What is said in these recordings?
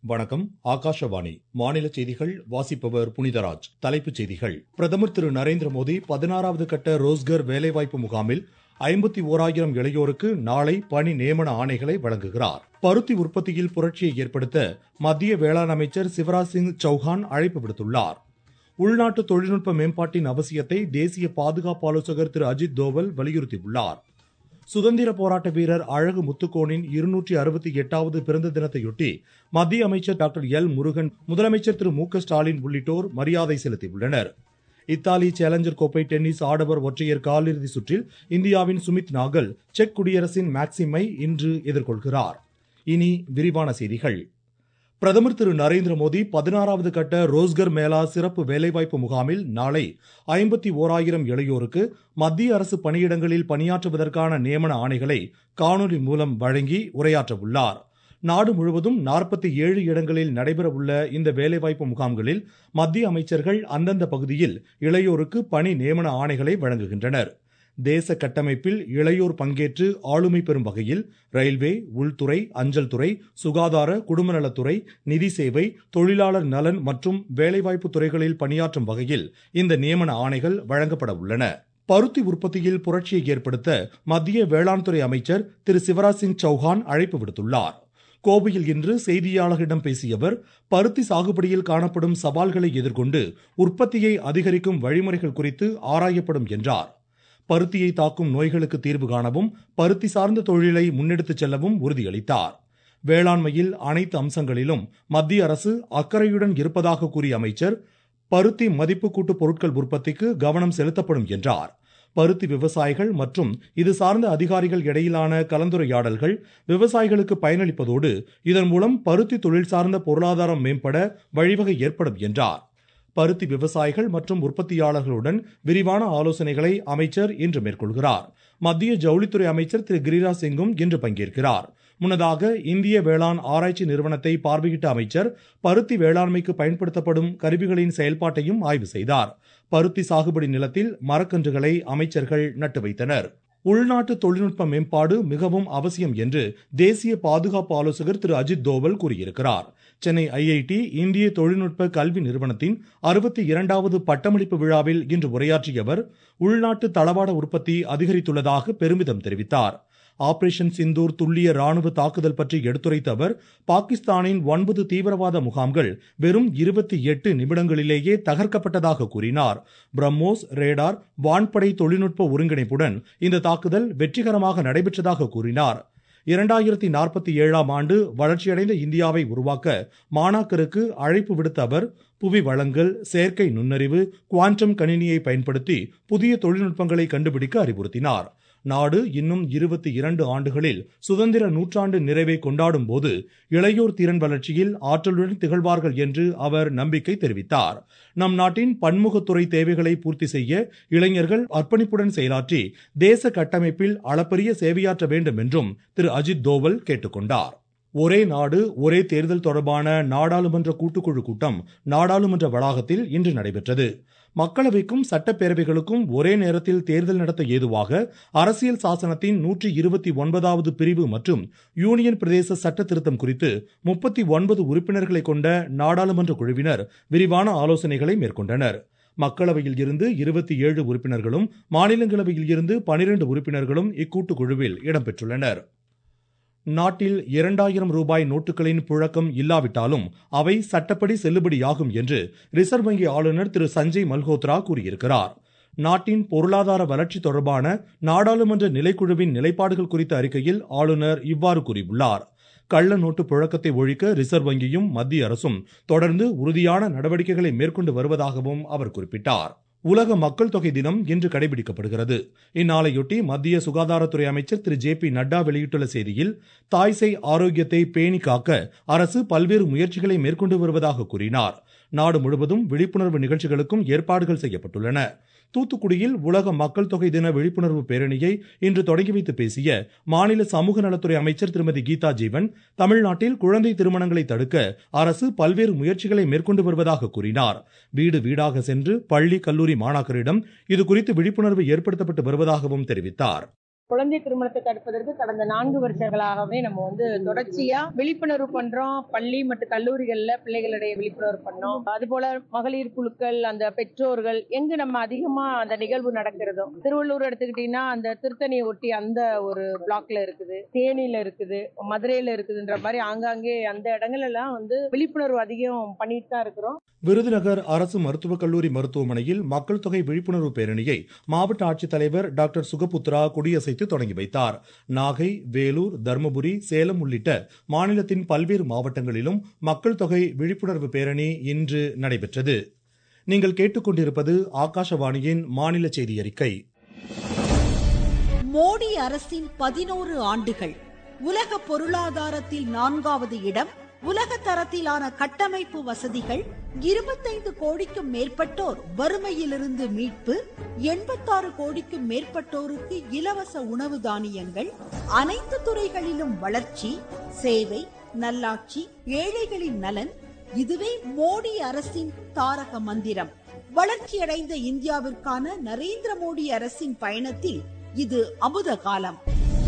வணக்கம் ஆகாஷவாணி மாநில செய்திகள் வாசிப்பவர் புனிதராஜ் தலைப்புச் செய்திகள் பிரதமர் திரு நரேந்திர மோடி பதினாறாவது கட்ட ரோஸ்கர் வேலைவாய்ப்பு முகாமில் ஐம்பத்தி ஓராயிரம் இளையோருக்கு நாளை பணி நியமன ஆணைகளை வழங்குகிறார் பருத்தி உற்பத்தியில் புரட்சியை ஏற்படுத்த மத்திய வேளாண் அமைச்சர் சிவராஜ் சிங் சௌஹான் அழைப்பு விடுத்துள்ளார் உள்நாட்டு தொழில்நுட்ப மேம்பாட்டின் அவசியத்தை தேசிய பாதுகாப்பு ஆலோசகர் திரு அஜித் தோவல் வலியுறுத்தியுள்ளார் சுதந்திர போராட்ட வீரர் அழகு முத்துக்கோனின் இருநூற்றி அறுபத்தி எட்டாவது பிறந்த தினத்தையொட்டி மத்திய அமைச்சர் டாக்டர் எல் முருகன் முதலமைச்சர் திரு மு க ஸ்டாலின் உள்ளிட்டோர் மரியாதை செலுத்தியுள்ளனர் இத்தாலி சேலஞ்சர் கோப்பை டென்னிஸ் ஆடவர் ஒற்றையர் காலிறுதி சுற்றில் இந்தியாவின் சுமித் நாகல் செக் குடியரசின் மேக்சிமை இன்று எதிர்கொள்கிறார் இனி விரிவான செய்திகள் பிரதமர் திரு நரேந்திர மோடி பதினாறாவது கட்ட ரோஸ்கர் மேளா சிறப்பு வேலைவாய்ப்பு முகாமில் நாளை ஐம்பத்தி ஓராயிரம் இளையோருக்கு மத்திய அரசு பணியிடங்களில் பணியாற்றுவதற்கான நியமன ஆணைகளை காணொலி மூலம் வழங்கி உரையாற்ற உள்ளார் நாடு முழுவதும் நாற்பத்தி ஏழு இடங்களில் நடைபெறவுள்ள இந்த வேலைவாய்ப்பு முகாம்களில் மத்திய அமைச்சர்கள் அந்தந்த பகுதியில் இளையோருக்கு பணி நியமன ஆணைகளை வழங்குகின்றனர் தேச கட்டமைப்பில் இளையோர் பங்கேற்று ஆளுமை பெறும் வகையில் ரயில்வே உள்துறை அஞ்சல் துறை சுகாதார குடும்பநலத்துறை நிதி சேவை தொழிலாளர் நலன் மற்றும் வேலைவாய்ப்பு துறைகளில் பணியாற்றும் வகையில் இந்த நியமன ஆணைகள் வழங்கப்பட உள்ளன பருத்தி உற்பத்தியில் புரட்சியை ஏற்படுத்த மத்திய வேளாண் துறை அமைச்சர் திரு சிவராஜ் சிங் சௌஹான் அழைப்பு விடுத்துள்ளார் கோவையில் இன்று செய்தியாளர்களிடம் பேசிய அவர் பருத்தி சாகுபடியில் காணப்படும் சவால்களை எதிர்கொண்டு உற்பத்தியை அதிகரிக்கும் வழிமுறைகள் குறித்து ஆராயப்படும் என்றார் பருத்தியை தாக்கும் நோய்களுக்கு தீர்வு காணவும் பருத்தி சார்ந்த தொழிலை முன்னெடுத்துச் செல்லவும் உறுதியளித்தார் வேளாண்மையில் அனைத்து அம்சங்களிலும் மத்திய அரசு அக்கறையுடன் இருப்பதாக கூறிய அமைச்சர் பருத்தி மதிப்பு கூட்டு பொருட்கள் உற்பத்திக்கு கவனம் செலுத்தப்படும் என்றார் பருத்தி விவசாயிகள் மற்றும் இது சார்ந்த அதிகாரிகள் இடையிலான கலந்துரையாடல்கள் விவசாயிகளுக்கு பயனளிப்பதோடு இதன் மூலம் பருத்தி தொழில் சார்ந்த பொருளாதாரம் மேம்பட வழிவகை ஏற்படும் என்றார் பருத்தி விவசாயிகள் மற்றும் உற்பத்தியாளர்களுடன் விரிவான ஆலோசனைகளை அமைச்சர் இன்று மேற்கொள்கிறார் மத்திய ஜவுளித்துறை அமைச்சர் திரு கிரிராஜ் சிங்கும் இன்று பங்கேற்கிறார் முன்னதாக இந்திய வேளாண் ஆராய்ச்சி நிறுவனத்தை பார்வையிட்ட அமைச்சர் பருத்தி வேளாண்மைக்கு பயன்படுத்தப்படும் கருவிகளின் செயல்பாட்டையும் ஆய்வு செய்தார் பருத்தி சாகுபடி நிலத்தில் மரக்கன்றுகளை அமைச்சர்கள் நட்டு வைத்தனர் உள்நாட்டு தொழில்நுட்ப மேம்பாடு மிகவும் அவசியம் என்று தேசிய பாதுகாப்பு ஆலோசகர் திரு அஜித் தோவல் கூறியிருக்கிறார் சென்னை ஐஐடி இந்திய தொழில்நுட்ப கல்வி நிறுவனத்தின் அறுபத்தி இரண்டாவது பட்டமளிப்பு விழாவில் இன்று உரையாற்றிய அவர் உள்நாட்டு தளவாட உற்பத்தி அதிகரித்துள்ளதாக பெருமிதம் தெரிவித்தார் ஆபரேஷன் சிந்தூர் துல்லிய ராணுவ தாக்குதல் பற்றி எடுத்துரைத்த அவர் பாகிஸ்தானின் ஒன்பது தீவிரவாத முகாம்கள் வெறும் இருபத்தி எட்டு நிமிடங்களிலேயே தகர்க்கப்பட்டதாக கூறினார் பிரம்மோஸ் ரேடார் வான்படை தொழில்நுட்ப ஒருங்கிணைப்புடன் இந்த தாக்குதல் வெற்றிகரமாக நடைபெற்றதாக கூறினார் இரண்டாயிரத்தி நாற்பத்தி ஏழாம் ஆண்டு வளர்ச்சியடைந்த இந்தியாவை உருவாக்க மாணாக்கருக்கு அழைப்பு விடுத்த அவர் புவி வளங்கள் செயற்கை நுண்ணறிவு குவாண்டம் கணினியை பயன்படுத்தி புதிய தொழில்நுட்பங்களை கண்டுபிடிக்க அறிவுறுத்தினார் நாடு இன்னும் இருபத்தி இரண்டு ஆண்டுகளில் சுதந்திர நூற்றாண்டு நிறைவை கொண்டாடும் போது இளையோர் திறன் வளர்ச்சியில் ஆற்றலுடன் திகழ்வார்கள் என்று அவர் நம்பிக்கை தெரிவித்தார் நம் நாட்டின் பன்முகத்துறை தேவைகளை பூர்த்தி செய்ய இளைஞர்கள் அர்ப்பணிப்புடன் செயலாற்றி தேச கட்டமைப்பில் அளப்பரிய சேவையாற்ற வேண்டும் என்றும் திரு அஜித் தோவல் கேட்டுக்கொண்டார் ஒரே நாடு ஒரே தேர்தல் தொடர்பான நாடாளுமன்ற கூட்டுக்குழு கூட்டம் நாடாளுமன்ற வளாகத்தில் இன்று நடைபெற்றது மக்களவைக்கும் சட்டப்பேரவைகளுக்கும் ஒரே நேரத்தில் தேர்தல் நடத்த ஏதுவாக அரசியல் சாசனத்தின் நூற்றி இருபத்தி ஒன்பதாவது பிரிவு மற்றும் யூனியன் பிரதேச சட்ட திருத்தம் குறித்து முப்பத்தி ஒன்பது உறுப்பினர்களை கொண்ட நாடாளுமன்ற குழுவினர் விரிவான ஆலோசனைகளை மேற்கொண்டனர் மக்களவையில் இருந்து இருபத்தி ஏழு உறுப்பினர்களும் மாநிலங்களவையில் இருந்து பனிரெண்டு உறுப்பினர்களும் இக்கூட்டுக்குழுவில் இடம்பெற்றுள்ளனர் நாட்டில் இரண்டாயிரம் ரூபாய் நோட்டுகளின் புழக்கம் இல்லாவிட்டாலும் அவை சட்டப்படி செல்லுபடியாகும் என்று ரிசர்வ் வங்கி ஆளுநர் திரு சஞ்சய் மல்ஹோத்ரா கூறியிருக்கிறார் நாட்டின் பொருளாதார வளர்ச்சி தொடர்பான நாடாளுமன்ற நிலைக்குழுவின் நிலைப்பாடுகள் குறித்த அறிக்கையில் ஆளுநர் இவ்வாறு கூறியுள்ளார் கள்ள நோட்டு புழக்கத்தை ஒழிக்க ரிசர்வ் வங்கியும் மத்திய அரசும் தொடர்ந்து உறுதியான நடவடிக்கைகளை மேற்கொண்டு வருவதாகவும் அவர் குறிப்பிட்டார் உலக மக்கள் தொகை தினம் இன்று கடைபிடிக்கப்படுகிறது இந்நாளையொட்டி மத்திய சுகாதாரத்துறை அமைச்சர் திரு ஜே பி நட்டா வெளியிட்டுள்ள செய்தியில் தாய்சை ஆரோக்கியத்தை பேணி காக்க அரசு பல்வேறு முயற்சிகளை மேற்கொண்டு வருவதாக கூறினார் நாடு முழுவதும் விழிப்புணர்வு நிகழ்ச்சிகளுக்கும் ஏற்பாடுகள் செய்யப்பட்டுள்ளன தூத்துக்குடியில் உலக மக்கள் தொகை தின விழிப்புணர்வு பேரணியை இன்று தொடங்கி வைத்து பேசிய மாநில சமூக நலத்துறை அமைச்சர் திருமதி கீதா ஜீவன் தமிழ்நாட்டில் குழந்தை திருமணங்களை தடுக்க அரசு பல்வேறு முயற்சிகளை மேற்கொண்டு வருவதாக கூறினார் வீடு வீடாக சென்று பள்ளி கல்லூரி மாணாக்கரிடம் இதுகுறித்து விழிப்புணர்வு ஏற்படுத்தப்பட்டு வருவதாகவும் தெரிவித்தார் குழந்தை திருமணத்தை தடுப்பதற்கு கடந்த நான்கு வருஷங்களாகவே நம்ம வந்து தொடர்ச்சியா விழிப்புணர்வு பண்றோம் பள்ளி மற்றும் கல்லூரிகள்ல பிள்ளைகளிடையே விழிப்புணர்வு பண்ணோம் அது போல மகளிர் குழுக்கள் அந்த பெற்றோர்கள் எங்கு நம்ம அதிகமா அந்த நிகழ்வு நடக்கிறதோ திருவள்ளூர் எடுத்துக்கிட்டீங்கன்னா அந்த திருத்தணியை ஒட்டி அந்த ஒரு பிளாக்ல இருக்குது தேனியில இருக்குது மதுரையில இருக்குதுன்ற மாதிரி ஆங்காங்கே அந்த இடங்கள் எல்லாம் வந்து விழிப்புணர்வு அதிகம் பண்ணிட்டு தான் இருக்கிறோம் விருதுநகர் அரசு மருத்துவக் கல்லூரி மருத்துவமனையில் மக்கள் தொகை விழிப்புணர்வு பேரணியை மாவட்ட ஆட்சித்தலைவர் டாக்டர் சுகபுத்ரா கொடியசைத்து தொடங்கி வைத்தார் நாகை வேலூர் தருமபுரி சேலம் உள்ளிட்ட மாநிலத்தின் பல்வேறு மாவட்டங்களிலும் மக்கள் தொகை விழிப்புணர்வு பேரணி இன்று நடைபெற்றது நீங்கள் கேட்டுக்கொண்டிருப்பது ஆகாஷவாணியின் மாநில செய்தி அறிக்கை மோடி அரசின் பதினோரு ஆண்டுகள் உலக பொருளாதாரத்தில் நான்காவது இடம் உலக தரத்திலான கட்டமைப்பு வசதிகள் இருபத்தைந்து கோடிக்கும் மேற்பட்டோர் வறுமையிலிருந்து மீட்பு எண்பத்தாறு கோடிக்கும் மேற்பட்டோருக்கு இலவச உணவு தானியங்கள் அனைத்து துறைகளிலும் வளர்ச்சி சேவை நல்லாட்சி ஏழைகளின் நலன் இதுவே மோடி அரசின் தாரக மந்திரம் வளர்ச்சியடைந்த இந்தியாவிற்கான நரேந்திர மோடி அரசின் பயணத்தில் இது அமுத காலம்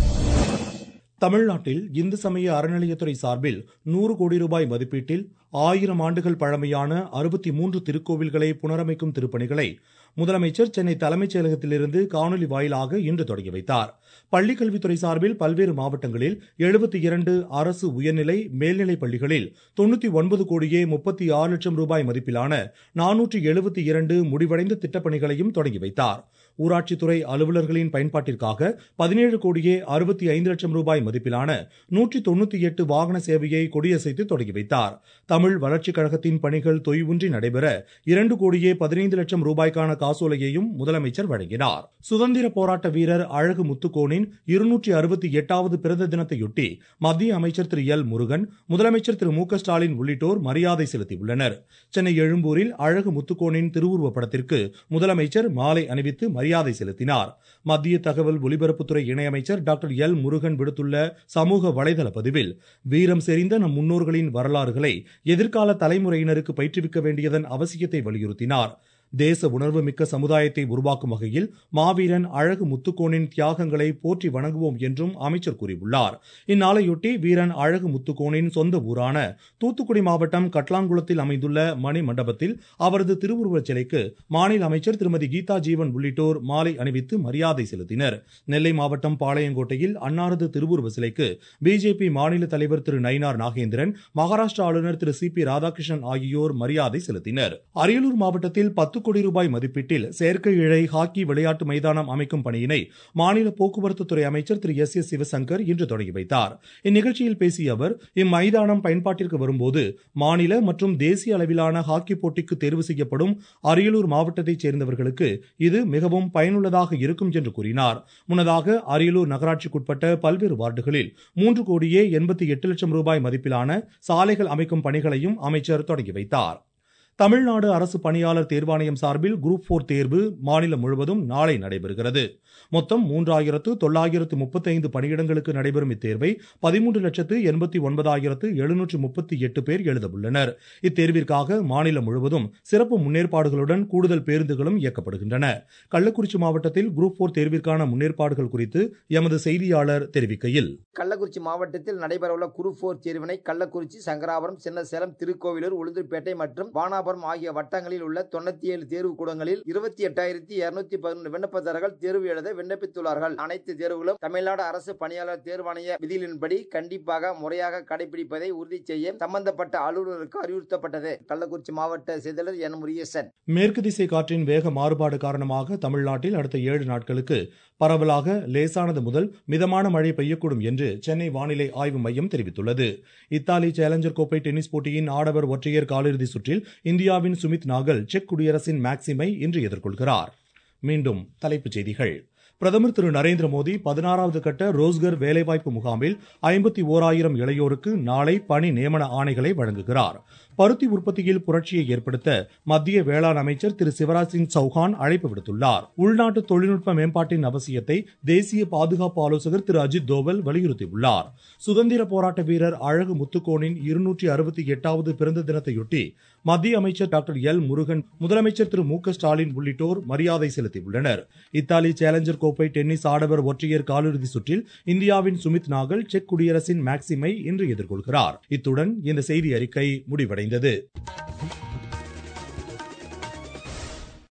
தமிழ்நாட்டில் இந்து சமய அறநிலையத்துறை சார்பில் நூறு கோடி ரூபாய் மதிப்பீட்டில் ஆயிரம் ஆண்டுகள் பழமையான அறுபத்தி மூன்று திருக்கோவில்களை புனரமைக்கும் திருப்பணிகளை முதலமைச்சர் சென்னை தலைமைச் செயலகத்திலிருந்து காணொலி வாயிலாக இன்று தொடங்கி வைத்தார் பள்ளிக்கல்வித்துறை சார்பில் பல்வேறு மாவட்டங்களில் எழுபத்தி இரண்டு அரசு உயர்நிலை மேல்நிலைப் பள்ளிகளில் தொண்ணூத்தி ஒன்பது கோடியே முப்பத்தி ஆறு லட்சம் ரூபாய் மதிப்பிலான நானூற்றி எழுபத்தி இரண்டு முடிவடைந்த திட்டப்பணிகளையும் தொடங்கி வைத்தார் ஊராட்சித்துறை அலுவலர்களின் பயன்பாட்டிற்காக பதினேழு கோடியே அறுபத்தி ஐந்து லட்சம் ரூபாய் மதிப்பிலான நூற்றி தொண்ணூத்தி எட்டு வாகன சேவையை கொடியசைத்து தொடங்கி வைத்தார் தமிழ் வளர்ச்சிக் கழகத்தின் பணிகள் தொய்வின்றி நடைபெற இரண்டு கோடியே பதினைந்து லட்சம் ரூபாய்க்கான காசோலையையும் முதலமைச்சர் வழங்கினார் சுதந்திர போராட்ட வீரர் அழகு முத்துக்கோனின் இருநூற்றி அறுபத்தி எட்டாவது பிறந்த தினத்தையொட்டி மத்திய அமைச்சர் திரு எல் முருகன் முதலமைச்சர் திரு மு க ஸ்டாலின் உள்ளிட்டோர் மரியாதை செலுத்தியுள்ளனர் சென்னை எழும்பூரில் அழகு முத்துக்கோனின் திருவுருவப் படத்திற்கு முதலமைச்சர் மாலை அணிவித்து மரியாதை செலுத்தினார் மத்திய தகவல் ஒலிபரப்புத்துறை இணையமைச்சர் டாக்டர் எல் முருகன் விடுத்துள்ள சமூக வலைதள பதிவில் வீரம் செறிந்த நம் முன்னோர்களின் வரலாறுகளை எதிர்கால தலைமுறையினருக்கு பயிற்றுவிக்க வேண்டியதன் அவசியத்தை வலியுறுத்தினார் தேச உணர்வு மிக்க சமுதாயத்தை உருவாக்கும் வகையில் மாவீரன் அழகு முத்துக்கோனின் தியாகங்களை போற்றி வணங்குவோம் என்றும் அமைச்சர் கூறியுள்ளார் இந்நாளையொட்டி வீரன் அழகு முத்துக்கோனின் சொந்த ஊரான தூத்துக்குடி மாவட்டம் கட்லாங்குளத்தில் அமைந்துள்ள மணி மண்டபத்தில் அவரது திருவுருவச் சிலைக்கு மாநில அமைச்சர் திருமதி கீதா ஜீவன் உள்ளிட்டோர் மாலை அணிவித்து மரியாதை செலுத்தினர் நெல்லை மாவட்டம் பாளையங்கோட்டையில் அன்னாரது திருவுருவ சிலைக்கு பிஜேபி மாநில தலைவர் திரு நயினார் நாகேந்திரன் மகாராஷ்டிரா ஆளுநர் திரு சி பி ராதாகிருஷ்ணன் ஆகியோர் மரியாதை செலுத்தினர் அரியலூர் மாவட்டத்தில் பத்து கோடி ரூபாய் மதிப்பீட்டில் செயற்கை இழை ஹாக்கி விளையாட்டு மைதானம் அமைக்கும் பணியினை மாநில போக்குவரத்து துறை அமைச்சர் திரு எஸ் எஸ் சிவசங்கர் இன்று தொடங்கி வைத்தார் இந்நிகழ்ச்சியில் பேசிய அவர் இம்மைதானம் பயன்பாட்டிற்கு வரும்போது மாநில மற்றும் தேசிய அளவிலான ஹாக்கி போட்டிக்கு தேர்வு செய்யப்படும் அரியலூர் மாவட்டத்தைச் சேர்ந்தவர்களுக்கு இது மிகவும் பயனுள்ளதாக இருக்கும் என்று கூறினார் முன்னதாக அரியலூர் நகராட்சிக்குட்பட்ட பல்வேறு வார்டுகளில் மூன்று கோடியே எண்பத்தி எட்டு லட்சம் ரூபாய் மதிப்பிலான சாலைகள் அமைக்கும் பணிகளையும் அமைச்சர் தொடங்கி வைத்தார் தமிழ்நாடு அரசு பணியாளர் தேர்வாணையம் சார்பில் குரூப் போர் தேர்வு மாநிலம் முழுவதும் நாளை நடைபெறுகிறது மொத்தம் மூன்றாயிரத்து தொள்ளாயிரத்து முப்பத்தைந்து பணியிடங்களுக்கு நடைபெறும் இத்தேர்வை பதிமூன்று லட்சத்து எண்பத்தி ஒன்பதாயிரத்து எழுநூற்று முப்பத்தி எட்டு பேர் எழுதவுள்ளனர் இத்தேர்விற்காக மாநிலம் முழுவதும் சிறப்பு முன்னேற்பாடுகளுடன் கூடுதல் பேருந்துகளும் இயக்கப்படுகின்றன கள்ளக்குறிச்சி மாவட்டத்தில் குரூப் போர் தேர்விற்கான முன்னேற்பாடுகள் குறித்து எமது செய்தியாளர் தெரிவிக்கையில் கள்ளக்குறிச்சி மாவட்டத்தில் நடைபெறவுள்ள குரூப் போர் தேர்வினை கள்ளக்குறிச்சி சங்கராபுரம் சின்னசேலம் திருக்கோவிலூர் உளுந்தூர்பேட்டை மற்றும் வானாபுரம் ஆகிய வட்டங்களில் உள்ள தொண்ணூத்தி ஏழு தேர்வு கூடங்களில் இருபத்தி எட்டாயிரத்தி இருநூத்தி பதினொன்று விண்ணப்பதாரர்கள் தேர்வு எழுத விண்ணப்பித்துள்ளார்கள் அனைத்து தேர்வுகளும் தமிழ்நாடு அரசு பணியாளர் தேர்வாணைய விதிகளின்படி கண்டிப்பாக முறையாக கடைபிடிப்பதை உறுதி செய்ய சம்பந்தப்பட்ட அலுவலருக்கு அறிவுறுத்தப்பட்டது கள்ளக்குறிச்சி மாவட்ட செயலர் என் முருகேசன் மேற்கு திசை காற்றின் வேக மாறுபாடு காரணமாக தமிழ்நாட்டில் அடுத்த ஏழு நாட்களுக்கு பரவலாக லேசானது முதல் மிதமான மழை பெய்யக்கூடும் என்று சென்னை வானிலை ஆய்வு மையம் தெரிவித்துள்ளது இத்தாலி சேலஞ்சர் கோப்பை டென்னிஸ் போட்டியின் ஆடவர் ஒற்றையர் காலிறுதி சுற்றில் இந்தியாவின் சுமித் நாகல் செக் குடியரசின் மேக்சிமை இன்று எதிர்கொள்கிறார் மீண்டும் தலைப்புச் செய்திகள் பிரதமர் திரு நரேந்திர மோடி பதினாறாவது கட்ட ரோஸ்கர் வேலைவாய்ப்பு முகாமில் ஐம்பத்தி ஓராயிரம் இளையோருக்கு நாளை பணி நியமன ஆணைகளை வழங்குகிறார் பருத்தி உற்பத்தியில் புரட்சியை ஏற்படுத்த மத்திய வேளாண் அமைச்சர் திரு சிவராஜ் சிங் சௌஹான் அழைப்பு விடுத்துள்ளார் உள்நாட்டு தொழில்நுட்ப மேம்பாட்டின் அவசியத்தை தேசிய பாதுகாப்பு ஆலோசகர் திரு அஜித் தோவல் வலியுறுத்தியுள்ளார் சுதந்திர போராட்ட வீரர் அழகு முத்துக்கோனின் இருநூற்றி அறுபத்தி எட்டாவது பிறந்த தினத்தையொட்டி மத்திய அமைச்சர் டாக்டர் எல் முருகன் முதலமைச்சர் திரு மு க ஸ்டாலின் உள்ளிட்டோர் மரியாதை செலுத்தியுள்ளனர் இத்தாலி சேலஞ்சர் கோப்பை டென்னிஸ் ஆடவர் ஒற்றையர் காலிறுதி சுற்றில் இந்தியாவின் சுமித் நாகல் செக் குடியரசின் மேக்சிமை இன்று எதிர்கொள்கிறார் இத்துடன் இந்த செய்தி அறிக்கை முடிவடைந்தது